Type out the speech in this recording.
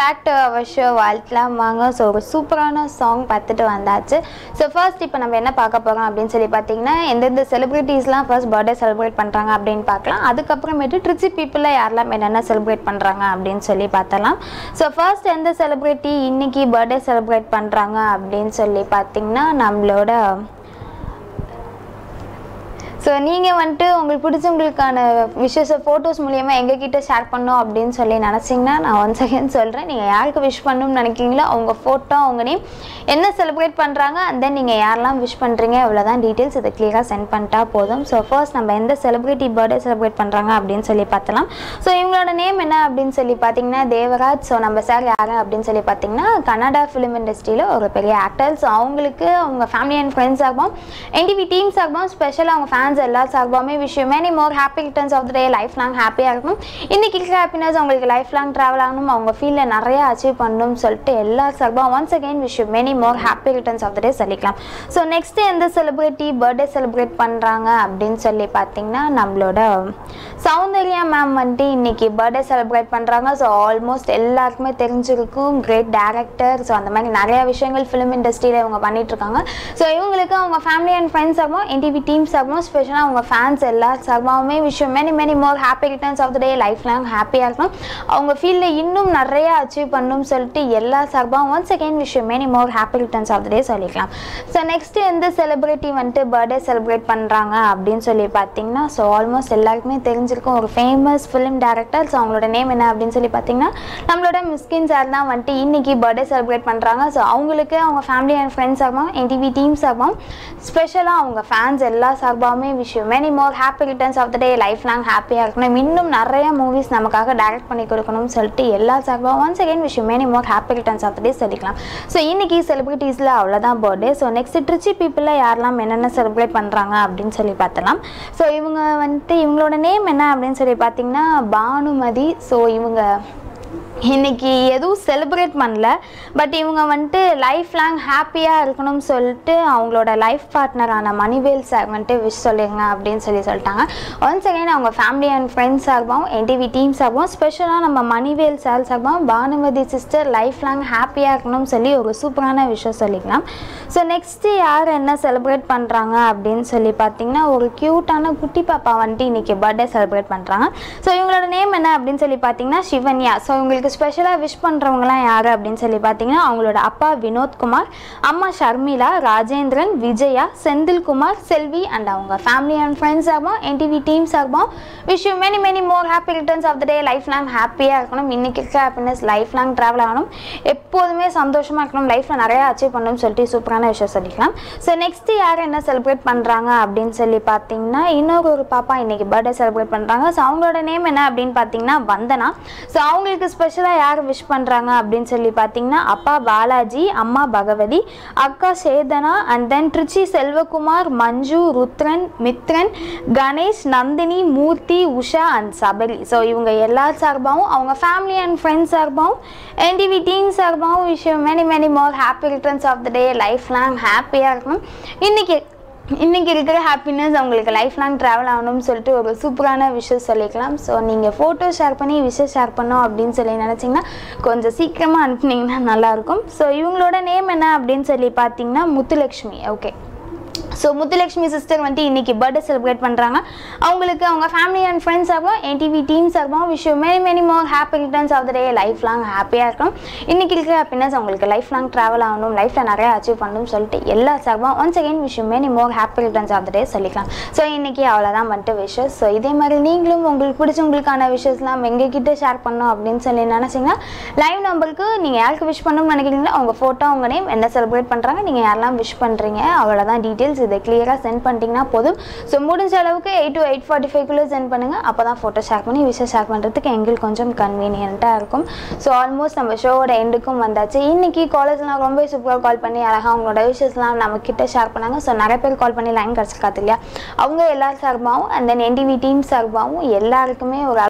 back to our show வாழ்த்தலாம் வாங்க so ஒரு சூப்பரான சாங் பார்த்துட்டு வந்தாச்சு ஸோ ஃபர்ஸ்ட் இப்போ நம்ம என்ன பார்க்க போகிறோம் அப்படின்னு சொல்லி பார்த்தீங்கன்னா எந்தெந்த செலிப்ரிட்டிஸ்லாம் ஃபர்ஸ்ட் பர்த்டே செலிப்ரேட் பண்ணுறாங்க அப்படின்னு பார்க்கலாம் அதுக்கப்புறமேட்டு ட்ரிச்சி பீப்புளில் யாரெல்லாம் என்னென்ன செலிப்ரேட் பண்ணுறாங்க அப்படின்னு சொல்லி பார்த்தலாம் ஸோ ஃபர்ஸ்ட் எந்த செலிப்ரிட்டி இன்னைக்கு பர்த்டே செலிப்ரேட் பண்ணுறாங்க அப்படின்னு சொல்லி பார்த்தீங்கன்னா நம்மளோட ஸோ நீங்கள் வந்துட்டு உங்களுக்கு பிடிச்சவங்களுக்கான விஷஸை ஃபோட்டோஸ் மூலியமாக எங்ககிட்ட ஷேர் பண்ணணும் அப்படின்னு சொல்லி நினச்சிங்கன்னா நான் ஒன் செகண்ட் சொல்கிறேன் நீங்கள் யாருக்கு விஷ் பண்ணணும்னு நினைக்கிறீங்களோ அவங்க ஃபோட்டோ அவங்க நேம் என்ன செலிப்ரேட் பண்ணுறாங்க அண்ட் தென் நீங்கள் யாரெல்லாம் விஷ் பண்ணுறீங்க இவ்வளோதான் டீட்டெயில்ஸ் இதை கிளியராக சென்ட் பண்ணிட்டா போதும் ஸோ ஃபர்ஸ்ட் நம்ம எந்த செலிப்ரிட்டி பர்த்டே செலிப்ரேட் பண்ணுறாங்க அப்படின்னு சொல்லி பார்த்தலாம் ஸோ இவங்களோட நேம் என்ன அப்படின்னு சொல்லி பார்த்தீங்கன்னா தேவராஜ் ஸோ நம்ம சார் யார் அப்படின்னு சொல்லி பார்த்தீங்கன்னா கன்னடா ஃபிலிம் இண்டஸ்ட்ரியில் ஒரு பெரிய ஆக்டர் ஸோ அவங்களுக்கு அவங்க ஃபேமிலி அண்ட் ஃப்ரெண்ட்ஸ் ஆகும் என்டிவி டீம் சார்பாகவும் ஸ்பெஷலாக அவங்க ஃபேன்ஸ் எல்லா சார்பாகவுமே விஷயம் many more happy returns of the day life long ஹாப்பியாக இருக்கும் இன்னைக்கு இருக்கிற ஹாப்பினஸ் அவங்களுக்கு லைஃப் லாங் ட்ராவல் ஆகணும் அவங்க ஃபீல்டில் நிறைய அச்சீவ் பண்ணணும்னு சொல்லிட்டு எல்லா சார்பாக ஒன்ஸ் அகைன் விஷயம் many more happy returns of the day சொல்லிக்கலாம் ஸோ நெக்ஸ்ட்டு எந்த செலிப்ரிட்டி பர்த்டே செலிப்ரேட் பண்ணுறாங்க அப்படின்னு சொல்லி பார்த்தீங்கன்னா நம்மளோட சௌந்தர்யா மேம் வந்துட்டு இன்னைக்கு பர்த்டே செலிப்ரேட் பண்ணுறாங்க ஸோ ஆல்மோஸ்ட் எல்லாருக்குமே தெரிஞ்சிருக்கும் கிரேட் டேரக்டர் ஸோ அந்த மாதிரி நிறைய விஷயங்கள் ஃபிலிம் இண்டஸ்ட்ரியில் இவங்க பண்ணிட்டு இருக்காங்க ஸோ இவங்களுக்கு அவங்க ஃபேமிலி அண்ட் ஃப்ரெண்ட்ஸ் சார்பாகவும் என்டிவி டீம் சார்பாகவும் ஸ்பெஷலாக அவங்க ஃபேன்ஸ் எல்லா சார்பாகவுமே விஷயம் many many more happy returns of the day life long ஹாப்பியாக இருக்கணும் அவங்க ஃபீல்டில் இன்னும் நிறைய அச்சீவ் பண்ணணும்னு சொல்லிட்டு எல்லா சார்பாகவும் ஒன்ஸ் அகெயின் விஷயம் many more happy returns of the day சொல்லிக்கலாம் ஸோ நெக்ஸ்ட்டு எந்த செலிப்ரிட்டி வந்துட்டு பர்த்டே செலிப்ரேட் பண்ணுறாங்க அப்படின்னு சொல்லி பார்த்தீங்கன்னா ஸோ ஆல்மோஸ்ட் எல்லாருக்குமே தெரிஞ்சிருக்கும் ஒரு ஃபேமஸ் ஃபிலிம் டேரக்டர் ஸோ அவங்களோட நேம் என்ன அப்படின்னு சொல்லி பார்த்தீங்கன்னா நம்மளோட மிஸ்கின் சார் தான் வந்துட்டு இன்னைக்கு பர்த்டே செலிப்ரேட் பண்ணுறாங்க ஸோ அவங்களுக்கு அவங்க ஃபேமிலி அண்ட் ஃப்ரெண்ட்ஸ் சார்பாகவும் என்டிவி டீம் சார்பாகவும் ஸ்பெஷலாக அவங்க ஃபேன்ஸ் எல்லா சார்பாகவுமே விஷயம் many more happy returns of the day life long ஹாப்பியாக இருக்கணும் இன்னும் நிறைய மூவிஸ் நமக்காக டைரக்ட் பண்ணி கொடுக்கணும்னு சொல்லிட்டு எல்லா சார்பாகவும் ஒன்ஸ் அகைன் விஷயம் many more happy returns of the day சொல்லிக்கலாம் ஸோ இன்னைக்கு செலிபிரிட்டிஸில் அவ்வளோதான் பர்த்டே ஸோ நெக்ஸ்ட் ட்ரிச்சி பீப்புளில் யாரெல்லாம் என்னென்ன செலிப்ரேட் பண்ணுறாங்க அப்படின்னு சொல்லி பார்த்தலாம் ஸோ இவங்க வந்துட்டு இவங்களோட நேம் என்ன அப்படின்னு சொல்லி பார்த்தீங்கன்னா பானுமதி ஸோ இவங்க இன்னைக்கு எதுவும் செலிப்ரேட் பண்ணல பட் இவங்க வந்துட்டு லைஃப் லாங் ஹாப்பியாக இருக்கணும்னு சொல்லிட்டு அவங்களோட லைஃப் பார்ட்னரான மணிவேல் சார் வந்துட்டு விஷ் சொல்லிருங்க அப்படின்னு சொல்லி சொல்லிட்டாங்க ஒன்ஸ் அகைன் அவங்க ஃபேமிலி அண்ட் ஃப்ரெண்ட்ஸ் சார்பாகவும் என்டிவி டீம் சார்பாகவும் ஸ்பெஷலாக நம்ம மணிவேல் சார் சார்பாகவும் பானுமதி சிஸ்டர் லைஃப் லாங் ஹாப்பியாக இருக்கணும்னு சொல்லி ஒரு சூப்பரான விஷயம் சொல்லிக்கலாம் ஸோ நெக்ஸ்ட்டு யார் என்ன செலிப்ரேட் பண்ணுறாங்க அப்படின்னு சொல்லி பார்த்தீங்கன்னா ஒரு க்யூட்டான குட்டி பாப்பா வந்துட்டு இன்னைக்கு பர்த்டே செலிப்ரேட் பண்ணுறாங்க ஸோ இவங்களோட நேம் என்ன அப்படின்னு சொல்லி பார்த்தீங்கன்னா சிவன்யா ஸோ இவங்களுக்கு ஸ்பெஷலாக விஷ் பண்ணுறவங்களாம் யார் அப்படின்னு சொல்லி பார்த்தீங்கன்னா அவங்களோட அப்பா வினோத்குமார் அம்மா ஷர்மிளா ராஜேந்திரன் விஜயா செந்தில்குமார் செல்வி அண்ட் அவங்க ஃபேமிலி அண்ட் ஃப்ரெண்ட்ஸ் சார்பாக என்டிவி டீம் சார்பாக wish you many many more happy returns of the day life long ஹாப்பியாக இருக்கணும் இன்னைக்கு இருக்க ஹாப்பினஸ் லைஃப் லாங் ட்ராவல் ஆகணும் எப்போதுமே சந்தோஷமாக இருக்கணும் லைஃப்பில் நிறையா அச்சீவ் பண்ணணும்னு சொல்லிட்டு சூப்பரான விஷயம் சொல்லிக்கலாம் ஸோ நெக்ஸ்ட்டு யார் என்ன செலிப்ரேட் பண்ணுறாங்க அப்படின்னு சொல்லி பார்த்தீங்கன்னா இன்னொரு ஒரு பாப்பா இன்னைக்கு பர்த்டே செலிப்ரேட் பண்ணுறாங்க ஸோ அவங்களோட நேம் என்ன அப்படின்னு பார்த்தீங்கன்னா வந்தனா ஸோ அவங்களுக்கு ஸ்பெஷலாக யார் விஷ் பண்ணுறாங்க அப்படின்னு சொல்லி பார்த்தீங்கன்னா அப்பா பாலாஜி அம்மா பகவதி அக்கா Chetana and then Trichy Selvakumar Manju Rudran Mithran Ganesh Nandini Murthy Usha and Sabari so இவங்க எல்லா சார்பாகவும் அவங்க ஃபேமிலி அண்ட் ஃப்ரெண்ட்ஸ் சார்பாகவும் என்டிவி டீம் சார்பாகவும் விஷயம் many many more happy returns of the day life long ஹாப்பியாக இருக்கணும் இன்றைக்கி இன்றைக்கி இருக்கிற ஹாப்பினஸ் அவங்களுக்கு லைஃப் லாங் ட்ராவல் ஆகணும்னு சொல்லிட்டு ஒரு சூப்பரான விஷயம் சொல்லிக்கலாம் ஸோ நீங்கள் ஃபோட்டோ ஷேர் பண்ணி விஷயம் ஷேர் பண்ணோம் அப்படின்னு சொல்லி நினச்சிங்கன்னா கொஞ்சம் சீக்கிரமாக அனுப்புனீங்கன்னா நல்லாயிருக்கும் ஸோ இவங்களோட நேம் என்ன அப்படின்னு சொல்லி பார்த்தீங்கன்னா Muthulakshmi okay so Muthulakshmi sister வந்துட்டு இன்னைக்கு பர்த்டே செலிப்ரேட் பண்ணுறாங்க அவங்களுக்கு அவங்க ஃபேமிலி அண்ட் ஃப்ரெண்ட்ஸ் சார்பாக என்டிவி டீம் சார்பாக விஷயம் many many more happy returns of the day life long ஹாப்பியாக இருக்கணும் இன்னைக்கு இருக்கிற ஹாப்பினஸ் அவங்களுக்கு லைஃப் லாங் ட்ராவல் ஆகணும் லைஃப்பில் நிறைய அச்சீவ் பண்ணணும்னு சொல்லிட்டு எல்லா சார்பாக ஒன்ஸ் அகைன் விஷயம் many more happy returns of the day சொல்லிக்கலாம் ஸோ இன்னைக்கு அவ்வளோதான் வந்துட்டு விஷஸ் ஸோ இதே மாதிரி நீங்களும் உங்களுக்கு பிடிச்சவங்களுக்கான விஷயஸ்லாம் எங்ககிட்ட ஷேர் பண்ணணும் அப்படின்னு சொல்லி நினச்சிங்கன்னா லைவ் நம்பருக்கு நீங்கள் யாருக்கு விஷ் பண்ணணும்னு நினைக்கிறீங்களோ அவங்க ஃபோட்டோ அவங்க நேம் என்ன செலிப்ரேட் பண்ணுறாங்க நீங்கள் யாரெல்லாம் விஷ் பண்ணுறீங்க அவ்வளோதான் டீட்டெயில்ஸ் இதை கிளியராக சென்ட் பண்ணிட்டீங்கன்னா போதும் ஸோ முடிஞ்ச அளவுக்கு எயிட் டு எயிட் ஃபார்ட்டி ஃபைவ்க்குள்ளே சென்ட் பண்ணுங்கள் அப்போ தான் ஃபோட்டோ ஷேர் பண்ணி விஷயம் ஷேர் பண்ணுறதுக்கு எங்களுக்கு கொஞ்சம் கன்வீனியண்ட்டாக இருக்கும் ஸோ ஆல்மோஸ்ட் நம்ம ஷோவோட எண்டுக்கும் வந்தாச்சு இன்னைக்கு காலேஜ்லாம் ரொம்ப சூப்பராக கால் பண்ணி அழகாக அவங்களோட விஷயஸ்லாம் நம்ம கிட்ட ஷேர் பண்ணாங்க ஸோ நிறைய பேர் கால் பண்ணி லைன் கிடச்சிருக்காது இல்லையா அவங்க எல்லார் சார்பாகவும் அண்ட் தென் என்டிவி டீம் சார்பாகவும் எல்லாருக்குமே ஒரு